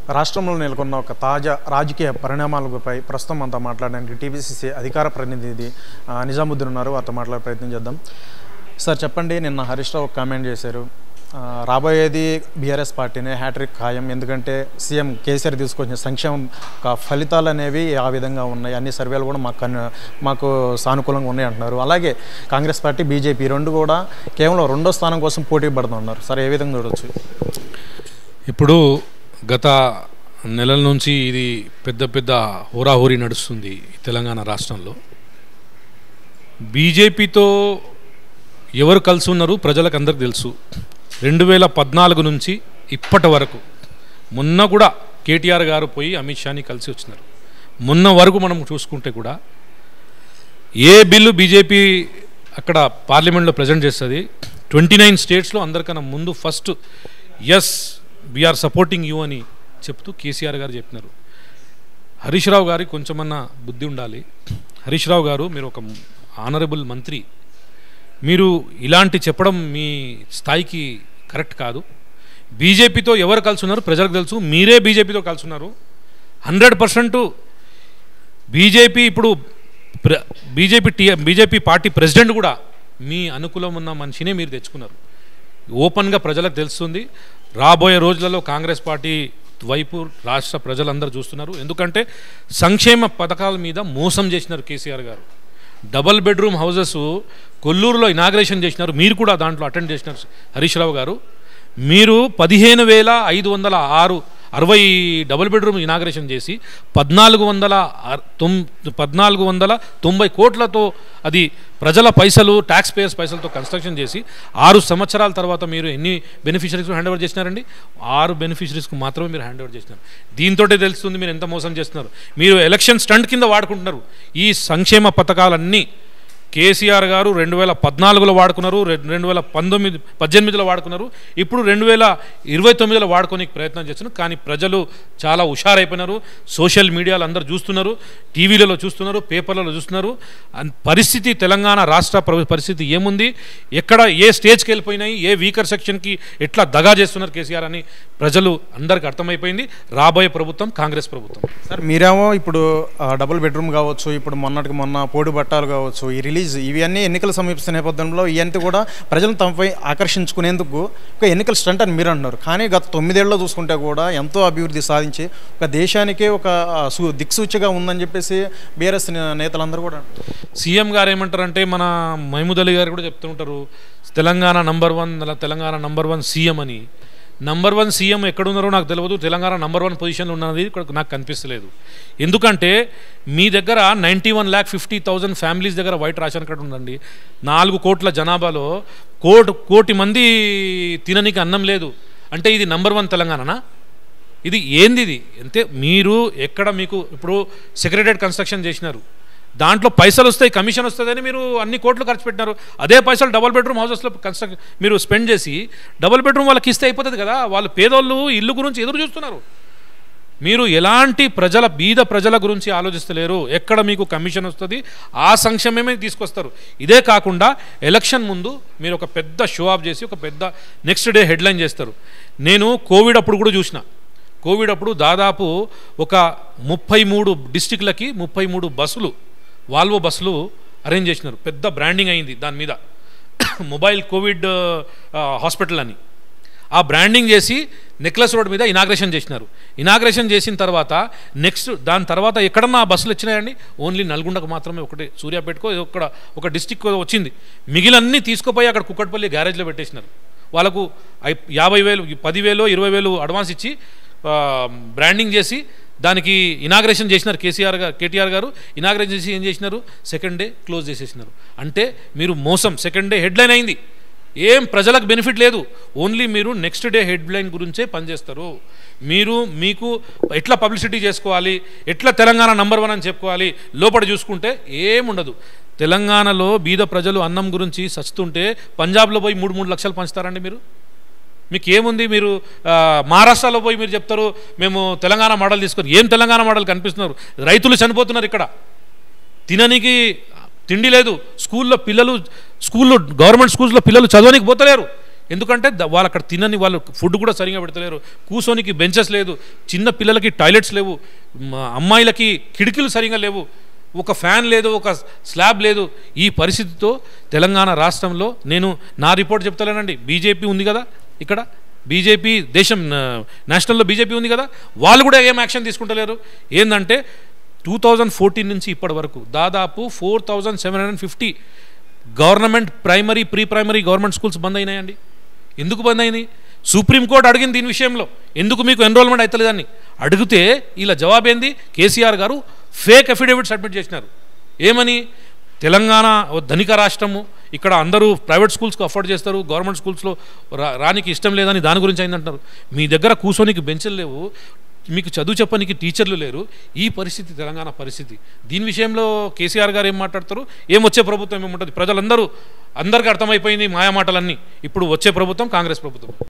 రాష్ట్రంలో నెలకొన్న ఒక తాజా రాజకీయ పరిణామాలపై ప్రస్తుతం అంతా మాట్లాడడానికి టీపీసీసీ అధికార ప్రతినిధి ఆ, నిజాముద్దీన్ ఉన్నారు వారితో మాట్లాడే ప్రయత్నం చేద్దాం సార్ చెప్పండి నిన్న హరీష్ రావు ఒక కామెంట్ చేశారు ఆ, రాబోయేది బీఆర్ఎస్ పార్టీనే హ్యాట్రిక్ ఖాయం ఎందుకంటే సీఎం కేసీఆర్ తీసుకొచ్చిన సంక్షేమం ఒక ఫలితాలు అనేవి ఆ విధంగా ఉన్నాయి అన్ని సర్వేలు కూడా మాకు కన్- మాకు సానుకూలంగా ఉన్నాయి అంటున్నారు అలాగే కాంగ్రెస్ పార్టీ బీజేపీ రెండు కూడా కేవలం రెండో స్థానం కోసం పోటీ పడుతున్నారు సార్ ఏ విధంగా చూడొచ్చు ఇప్పుడు గత నెలల నుంచి ఇది పెద్ద పెద్ద హోరాహోరీ నడుస్తుంది ఈ తెలంగాణ రాష్ట్రంలో బీజేపీతో ఎవరు కలిసి ఉన్నారు ప్రజలకు అందరికి తెలుసు రెండు వేల పద్నాలుగు నుంచి ఇప్పటి వరకు మొన్న కూడా కేటీఆర్ గారు పోయి అమిత్ షాని కలిసి వచ్చినారు మొన్న వరకు మనం చూసుకుంటే కూడా ఏ బిల్లు బీజేపీ అక్కడ పార్లమెంట్లో ప్రజెంట్ చేస్తుంది ట్వంటీ నైన్ స్టేట్స్లో అందరికన్నా ముందు first yes we are supporting you అని చెప్తూ కేసీఆర్ గారు చెప్పినారు హరీష్ రావు గారికి కొంచెమన్నా బుద్ధి ఉండాలి హరీష్ రావు గారు మీరు ఒక ఆనరబుల్ మంత్రి మీరు ఇలాంటి చెప్పడం మీ స్థాయికి కరెక్ట్ కాదు బీజేపీతో ఎవరు కలిసి ఉన్నారు ప్రజలకు తెలుసు మీరే బీజేపీతో కలిసి ఉన్నారు హండ్రెడ్ పర్సెంట్ బీజేపీ ఇప్పుడు ప్ర BJP T BJP party president కూడా మీ అనుకూలం ఉన్న మనిషినే మీరు తెచ్చుకున్నారు ఓపెన్గా ప్రజలకు తెలుస్తుంది రాబోయే రోజులలో కాంగ్రెస్ పార్టీ వైపు రాష్ట్ర ప్రజలందరూ చూస్తున్నారు ఎందుకంటే సంక్షేమ పథకాల మీద మోసం చేసినారు KCR garu double bedroom houses కొల్లూరులో ఇనాగ్రేషన్ చేసినారు మీరు కూడా దాంట్లో అటెండ్ చేసినారు హరీష్ రావు గారు మీరు పదిహేను వేల ఐదు వందల ఆరు అరవై డబుల్ బెడ్రూమ్ ఇనాగ్రేషన్ చేసి పద్నాలుగు వందల అర్- తొమ్ పద్నాలుగు వందల తొంభై కోట్లతో అది ప్రజల పైసలు ట్యాక్స్ పేయర్స్ పైసలతో కన్స్ట్రక్షన్ చేసి ఆరు సంవత్సరాల తర్వాత మీరు ఎన్ని బెనిఫిషరీస్ హ్యాండ్ ఓవర్ చేసినారండి ఆరు బెనిఫిషరీస్కి మాత్రమే మీరు హ్యాండ్ ఓవర్ చేసినారు దీంతో తెలుస్తుంది మీరు ఎంత మోసం చేస్తున్నారు మీరు ఎలక్షన్ స్టంట్ కింద వాడుకుంటున్నారు ఈ సంక్షేమ పథకాలన్నీ కేసీఆర్ గారు రెండు వేల పద్నాలుగులో వాడుకున్నారు రెం- రెండు వేల పంతొమ్మిది పద్దెనిమిదిలో వాడుకున్నారు ఇప్పుడు రెండు వేల ఇరవై తొమ్మిదిలో వాడుకోనికి ప్రయత్నం చేస్తున్నారు కానీ ప్రజలు చాలా హుషారైపోయినారు సోషల్ మీడియాలో అందరు చూస్తున్నారు టీవీలలో చూస్తున్నారు పేపర్లలో చూస్తున్నారు అన్- పరిస్థితి తెలంగాణ రాష్ట్ర ప్ర- పరిస్థితి ఏముంది ఎక్కడ ఏ స్టేజ్కి వెళ్ళిపోయినాయి ఏ వీకర్ సెక్షన్కి ఎట్లా దగా చేస్తున్నారు కేసీఆర్ అని ప్రజలు అందరికి అర్థమైపోయింది రాబోయే ప్రభుత్వం కాంగ్రెస్ ప్రభుత్వం సార్ మీరేమో ఇప్పుడు ఆ, డబుల్ బెడ్రూమ్ కావచ్చు ఇప్పుడు మొన్నటికి మొన్న పోడు బట్టాలు కావచ్చు ఈ రిలీజ్ ఇవి అన్నీ ఎన్నికలు సమీపిస్తున్న నేపథ్యంలో ఇవన్నీ కూడా ప్రజలను తమపై ఆకర్షించుకునేందుకు ఒక ఎన్నికల స్టంట్ అని మీరు అంటున్నారు కానీ గత తొమ్మిదేళ్లలో చూసుకుంటే కూడా ఎంతో అభివృద్ధి సాధించి ఒక దేశానికే ఒక ఆ, సు దిక్సూచిగా ఉందని చెప్పేసి బీఆర్ఎస్ నేతలందరూ కూడా అంటున్నారు. సీఎం గారు ఏమంటారంటే మన మహమూద్ అలీ గారు కూడా చెప్తూ ఉంటారు తెలంగాణ నంబర్ వన్ అలా తెలంగాణ నంబర్ వన్ సీఎం అని నంబర్ వన్ సీఎం ఎక్కడున్నారో నాకు తెలియదు తెలంగాణ నంబర్ వన్ పొజిషన్లో ఉన్నది ఇక్కడ నాకు కనిపిస్తలేదు ఎందుకంటే మీ దగ్గర ninety one lakh fifty thousand families దగ్గర వైట్ రేషన్ కార్డు ఉందండి నాలుగు కోట్ల జనాభాలో కోటి కోటి మంది తిననీకి అన్నం లేదు అంటే ఇది నంబర్ వన్ తెలంగాణనా ఇది ఏంది ఇది అంతే మీరు ఎక్కడ మీకు ఇప్పుడు సెక్రటరేట్ కన్స్ట్రక్షన్ చేసినారు దాంట్లో పైసలు వస్తాయి కమిషన్ వస్తుందని మీరు అన్ని కోట్లు ఖర్చు పెట్టినారు అదే పైసలు డబుల్ బెడ్రూమ్ హౌసెస్లో కన్స్ట్రక్ట్ మీరు స్పెండ్ చేసి డబుల్ బెడ్రూమ్ వాళ్ళకి ఇస్తే అయిపోతుంది కదా వాళ్ళు పేదోళ్ళు ఇల్లు గురించి ఎదురు చూస్తున్నారు మీరు ఎలాంటి ప్రజల బీద ప్రజల గురించి ఆలోచిస్తలేరు ఎక్కడ మీకు కమిషన్ వస్తుంది ఆ సంక్షేమమే తీసుకొస్తారు ఇదే కాకుండా ఎలక్షన్ ముందు మీరు ఒక పెద్ద షో ఆఫ్ చేసి ఒక పెద్ద నెక్స్ట్ డే హెడ్లైన్ చేస్తారు నేను కోవిడ్ అప్పుడు కూడా చూసిన కోవిడ్ అప్పుడు దాదాపు ఒక ముప్పై మూడు డిస్టిక్లకి ముప్పై మూడు బస్సులు వాల్వో బస్సులు అరేంజ్ చేసినారు పెద్ద బ్రాండింగ్ అయింది దాని మీద మొబైల్ కోవిడ్ ఆ, హాస్పిటల్ అని ఆ బ్రాండింగ్ చేసి నెక్లెస్ రోడ్ మీద ఇనాగ్రేషన్ చేసినారు ఇనాగ్రేషన్ చేసిన తర్వాత నెక్స్ట్ దాని తర్వాత ఎక్కడన్నా ఆ బస్సులు వచ్చినాయండి ఓన్లీ నల్గొండకు మాత్రమే ఒకటి సూర్యాపేటకో ఒక ఒక డిస్టిక్ వచ్చింది మిగిలినన్నీ తీసుకుపోయి అక్కడ కుక్కట్పల్లి గ్యారేజ్లో పెట్టేసినారు వాళ్ళకు ఐ- యాభై వేలు పదివేలు ఇరవై వేలు అడ్వాన్స్ ఇచ్చి ఆ, బ్రాండింగ్ చేసి దానికి ఇనాగ్రేషన్ చేసినారు కేసీఆర్ గారు కేటీఆర్ గారు ఇనాగ్రేషన్ చేసి ఏం చేసినారు సెకండ్ డే క్లోజ్ చేసేసినారు అంటే మీరు మోసం సెకండ్ డే హెడ్లైన్ అయింది ఏం ప్రజలకు బెనిఫిట్ లేదు ఓన్లీ మీరు నెక్స్ట్ డే హెడ్లైన్ గురించే పనిచేస్తారు మీరు మీకు ఎట్లా పబ్లిసిటీ చేసుకోవాలి ఎట్లా తెలంగాణ నంబర్ వన్ అని చెప్పుకోవాలి లోపల చూసుకుంటే ఏముండదు తెలంగాణలో బీద ప్రజలు అన్నం గురించి సస్తుంటే పంజాబ్లో పోయి మూడు మూడు లక్షలు పంచుతారండి మీరు మీకు ఏముంది మీరు ఆ, మహారాష్ట్రలో పోయి మీరు చెప్తారు మేము తెలంగాణ మోడల్ తీసుకొని ఏం తెలంగాణ మోడల్ కనిపిస్తున్నారు రైతులు చనిపోతున్నారు ఇక్కడ తిననికి తిండి లేదు స్కూల్లో పిల్లలు స్కూల్లో గవర్నమెంట్ స్కూల్స్లో పిల్లలు చదవనికి పోతలేరు ఎందుకంటే ద- వాళ్ళు అక్కడ తినని వాళ్ళు ఫుడ్ కూడా సరిగా పెడతలేరు కూసోనికి బెంచెస్ లేదు చిన్న పిల్లలకి టాయిలెట్స్ లేవు మ- అమ్మాయిలకి కిటికీలు సరిగా లేవు ఒక ఫ్యాన్ లేదు ఒక స్లాబ్ లేదు ఈ పరిస్థితితో తెలంగాణ రాష్ట్రంలో నేను నా రిపోర్ట్ చెప్తలేనండి బీజేపీ ఉంది కదా ఇక్కడ బీజేపీ దేశం ఆ, నేషనల్లో బీజేపీ ఉంది కదా వాళ్ళు కూడా ఏం యాక్షన్ తీసుకుంటలేరు ఏంటంటే టూ థౌజండ్ ఫోర్టీన్ నుంచి ఇప్పటి వరకు దాదాపు four thousand seven hundred fifty government primary pre primary government schools బంద్ అయినాయండి ఎందుకు బంద్ అయినాయి సుప్రీంకోర్టు అడిగింది దీని విషయంలో ఎందుకు మీకు ఎన్రోల్మెంట్ అవుతలేదని అడిగితే ఇలా జవాబు ఏంది కేసీఆర్ గారు ఫేక్ అఫిడేవిట్ సబ్మిట్ చేసినారు ఏమని తెలంగాణ ఓ ధనిక రాష్ట్రము ఇక్కడ అందరూ ప్రైవేట్ స్కూల్స్కి అఫోర్డ్ చేస్తారు గవర్నమెంట్ స్కూల్స్లో రా రానికి ఇష్టం లేదని దాని గురించి అయిందంటారు మీ దగ్గర కూర్చోనికి బెంచ్లు లేవు మీకు చదువు చెప్పనికి టీచర్లు లేరు ఈ పరిస్థితి తెలంగాణ పరిస్థితి దీని విషయంలో కేసీఆర్ గారు ఏం మాట్లాడతారు ఏం వచ్చే ప్రభుత్వం ఏముంటుంది ప్రజలందరూ అందరికీ అర్థమైపోయింది మాయా మాటలన్నీ ఇప్పుడు వచ్చే ప్రభుత్వం కాంగ్రెస్ ప్రభుత్వం